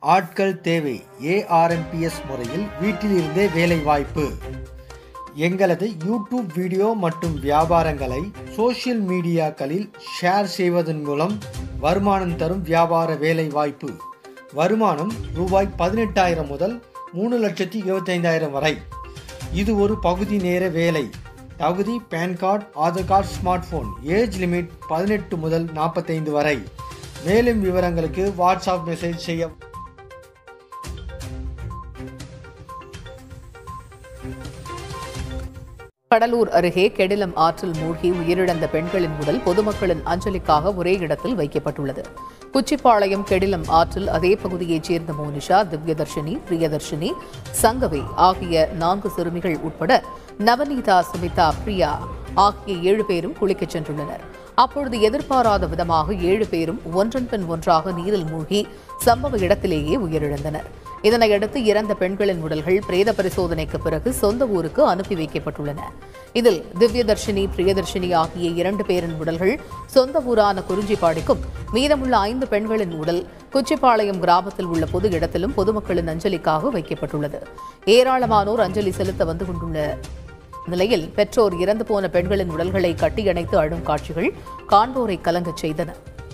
ஆட்கள் தேவை ஏஆர்எம்பிஎஸ் முறையில் வீட்டிலிருந்தே வேலை வாய்ப்பு எங்களது யூடியூப் வீடியோ மற்றும் வியாபாரங்களை சோஷியல் மீடியாக்களில் ஷேர் செய்வதன் மூலம் வருமானம் தரும் வியாபார வேலை வாய்ப்பு வருமானம் ரூபாய் பதினெட்டாயிரம் முதல் மூணு லட்சத்தி இருபத்தைந்தாயிரம் வரை இது ஒரு பகுதி நேர வேலை தகுதி PAN card Aadhaar card smart phone age limit பதினெட்டு முதல் நாற்பத்தைந்து வரை மேலும் விவரங்களுக்கு வாட்ஸ்அப் மெசேஜ் செய்ய கடலூர் அருகே கெடிலம் ஆற்றில் மூழ்கி உயிரிழந்த பெண்களின் உடல் பொதுமக்களின் அஞ்சலிக்காக ஒரே இடத்தில் வைக்கப்பட்டுள்ளது குச்சிப்பாளையம் கெடிலம் ஆற்றில் அதே பகுதியைச் சேர்ந்த மோனிஷா திவ்யதர்ஷினி பிரியதர்ஷினி சங்கவி ஆகிய நான்கு சிறுமிகள் உட்பட நவநீதா சுமிதா பிரியா ஆகிய ஏழு பேரும் குளிக்கச் சென்றுள்ளனர் அப்பொழுது எதிர்பாராத விதமாக ஏழு பேரும் ஒன்றன் பின் ஒன்றாக நீரில் மூழ்கி சம்பவ இடத்திலேயே உயிரிழந்தனர் இதனையடுத்து இறந்த பெண்களின் உடல்கள் பிரேத பரிசோதனைக்கு பிறகு சொந்த ஊருக்கு அனுப்பி வைக்கப்பட்டுள்ளன இதில் திவ்யதர்ஷினி பிரியதர்ஷினி ஆகிய இரண்டு பேரின் உடல்கள் சொந்த ஊரான குறிஞ்சிப்பாடிக்கும் மீதமுள்ள ஐந்து பெண்களின் உடல் குச்சிப்பாளையம் கிராமத்தில் உள்ள பொது இடத்திலும் பொதுமக்களின் அஞ்சலிக்காக வைக்கப்பட்டுள்ளது ஏராளமானோர் அஞ்சலி செலுத்த வந்து கொண்டுள்ள நிலையில் பெற்றோர் இறந்து போன பெண்களின் உடல்களை கட்டியணைத்து அழும் காட்சிகள் காண்போரை கலங்கச் செய்தன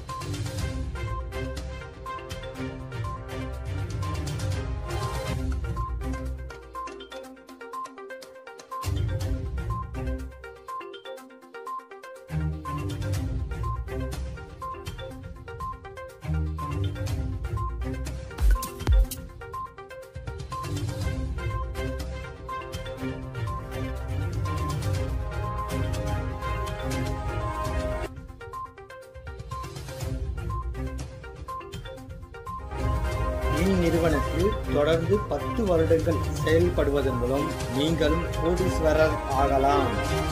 இந்நிறுவனத்தில் தொடர்ந்து பத்து வருடங்கள் செயல்படுவதன் மூலம் நீங்களும் கோடீஸ்வரர் ஆகலாம்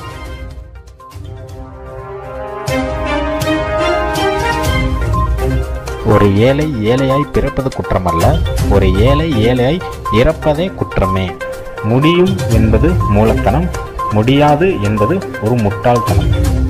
ஒரு ஏழை ஏழையாய் பிறப்பது குற்றமல்ல ஒரு ஏழை ஏழையாய் இறப்பதே குற்றமே முடியும் என்பது மூலத்தனம் முடியாது என்பது ஒரு முட்டாள்தனம்